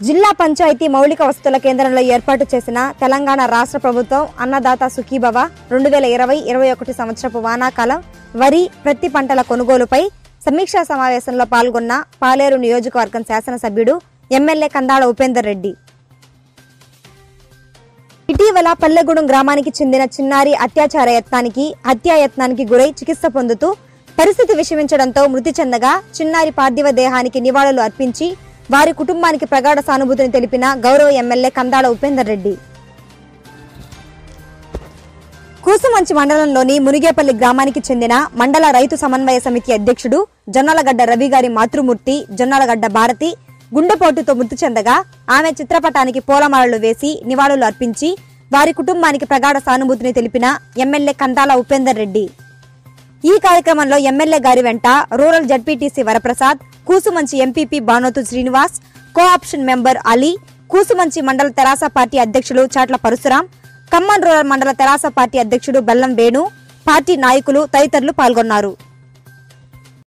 జిల్లా పంచాయతీ మౌలిక వసతుల కేంద్రంలో ఏర్పాటు చేసిన తెలంగాణ రాష్ట్ర ప్రభుత్వం అన్నదాత సుఖీభవ రెండు వేల ఇరవై ఇరవై ఒకటి సంవత్సరపు వానాకాలం వరి ప్రత్తి పంటల కొనుగోలుపై సమీక్షా సమావేశంలో పాల్గొన్న పాలేరు నియోజకవర్గం శాసనసభ్యుడు ఎమ్మెల్యే కందాళ ఉపేందర్ రెడ్డి ఇటీవల పల్లెగూడెం గ్రామానికి చెందిన చిన్నారి అత్యాచార యత్నానికి హత్యాయత్నానికి గురై చికిత్స పొందుతూ పరిస్థితి విషమించడంతో మృతి చెందగా చిన్నారి పార్థివ దేహానికి నివాళులు అర్పించి వారి కుటుంబానికి ప్రగాఢ సానుభూతిని తెలిపిన గౌరవ ఎమ్మెల్యే కందాళ ఉపేందర్ రెడ్డి కూసుమంచి మండలంలోని మునిగేపల్లి గ్రామానికి చెందిన మండల రైతు సమన్వయ సమితి అధ్యక్షుడు జొన్నలగడ్డ రవి గారి మాతృమూర్తి జొన్నలగడ్డ భారతి గుండెపోటుతో మృతి చెందగా ఆమె చిత్రపటానికి పూలమాలలు వేసి నివాళులు అర్పించి వారి కుటుంబానికి ప్రగాఢ సానుభూతిని తెలిపిన ఎమ్మెల్యే కందాల ఉపేందర్ రెడ్డి ఈ కార్యక్రమంలో ఎమ్మెల్యే గారి వెంట rural ZPTC Varaprasad Kusumanchi MPP Banothu Srinivas co option member Ali Kusumanchi మండల తెరాస పార్టీ అధ్యక్షులు చాట్ల పరశురాం ఖమ్మం రూరల్ మండల తెరాస పార్టీ అధ్యక్షుడు బెల్లం వేణు పార్టీ నాయకులు తదితరులు పాల్గొన్నారు